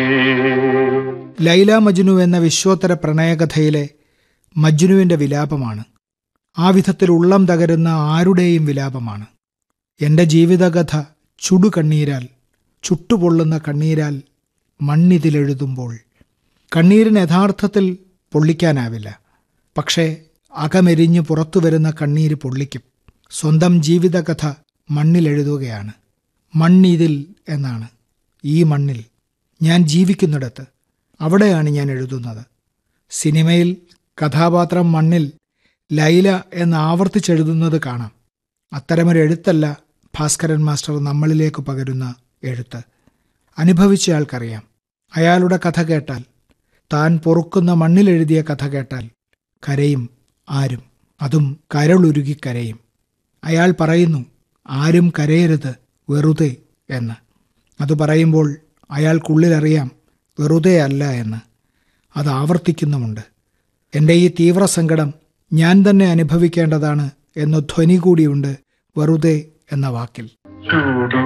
ലൈല മജ്നു എന്ന വിശ്വോത്തര പ്രണയകഥയിലെ മജ്നുവിന്റെ വിലാപമാണ് ആ വിധത്തിൽ ഉള്ളം തകരുന്ന ആരുടെയും വിലാപമാണ് എന്റെ ജീവിതകഥ ചുടുകണ്ണീരാൽ ചുട്ടുപൊള്ളുന്ന കണ്ണീരാൽ മണ്ണിതിലെഴുതുമ്പോൾ കണ്ണീരിന് യഥാർത്ഥത്തിൽ പൊള്ളിക്കാനാവില്ല പക്ഷേ അകമെരിഞ്ഞ് പുറത്തു വരുന്ന കണ്ണീര് പൊള്ളിക്കും സ്വന്തം ജീവിതകഥ മണ്ണിലെഴുതുകയാണ് മണ്ണിതിൽ എന്നാണ് ഈ മണ്ണിൽ ഞാൻ ജീവിക്കുന്നിടത്ത് അവിടെയാണ് ഞാൻ എഴുതുന്നത് സിനിമയിൽ കഥാപാത്രം മണ്ണിൽ ലൈല എന്ന് ആവർത്തിച്ചെഴുതുന്നത് കാണാം അത്തരമൊരു എഴുത്തല്ല ഭാസ്കരൻ മാസ്റ്റർ നമ്മളിലേക്ക് പകരുന്ന എഴുത്ത് അനുഭവിച്ചയാൾക്കറിയാം അയാളുടെ കഥ കേട്ടാൽ താൻ പൊറുക്കുന്ന മണ്ണിലെഴുതിയ കഥ കേട്ടാൽ കരയും ആരും അതും കരളുരുകി കരയും അയാൾ പറയുന്നു ആരും കരയരുത് വെറുതെ എന്ന് അത് പറയുമ്പോൾ അയാൾക്കുള്ളിലറിയാം വെറുതെ അല്ല എന്ന് അത് ആവർത്തിക്കുന്നുമുണ്ട് എൻ്റെ ഈ തീവ്ര സങ്കടം ഞാൻ തന്നെ അനുഭവിക്കേണ്ടതാണ് എന്ന ധ്വനി കൂടിയുണ്ട് വെറുതെ എന്ന വാക്കിൽ ചൂട്